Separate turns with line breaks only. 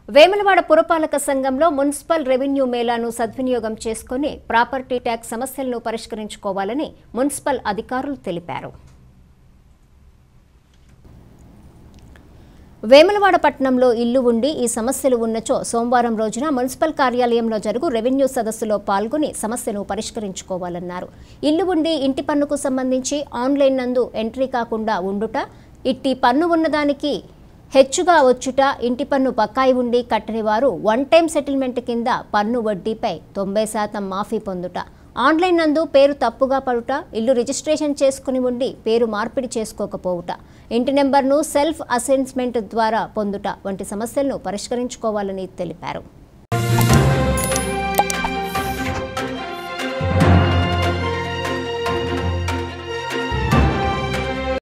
వేములవాడ పురపాలక సంఘంలో municipal revenue మేళాను సద్వినియోగం చేసుకుని ప్రాపర్టీ ట్యాక్స్ సమస్యలను పరిష్కరించుకోవాలని మున్సిపల్ అధికారులు తెలిపారు వేములవాడ పట్టణంలో ఇల్లు ఉండి ఈ సమస్యలు ఉన్నచో సోమవారం రోజున మున్సిపల్ కార్యాలయంలో జరుగు రెవెన్యూ సదస్సులో పాల్గొని సమస్యను పరిష్కరించుకోవాలన్నారు ఇల్లు ఉండి ఇంటి పన్నుకు సంబంధించి ఆన్లైన్ నందు ఎంట్రీ కాకుండా ఉండుట ఇట్టి పన్ను ఉన్నదానికి హెచ్చుగా వచ్చుట ఇంటి పన్ను బకాయి ఉండి కట్టని వారు వన్ టైం సెటిల్మెంట్ కింద పన్ను వడ్డీపై తొంభై శాతం మాఫీ పొందుట ఆన్లైన్ నందు పేరు తప్పుగా పడుట ఇల్లు రిజిస్ట్రేషన్ చేసుకుని ఉండి పేరు మార్పిడి చేసుకోకపోవుట ఇంటి నెంబర్ను సెల్ఫ్ అసెస్మెంట్ ద్వారా పొందుట వంటి సమస్యలను పరిష్కరించుకోవాలని తెలిపారు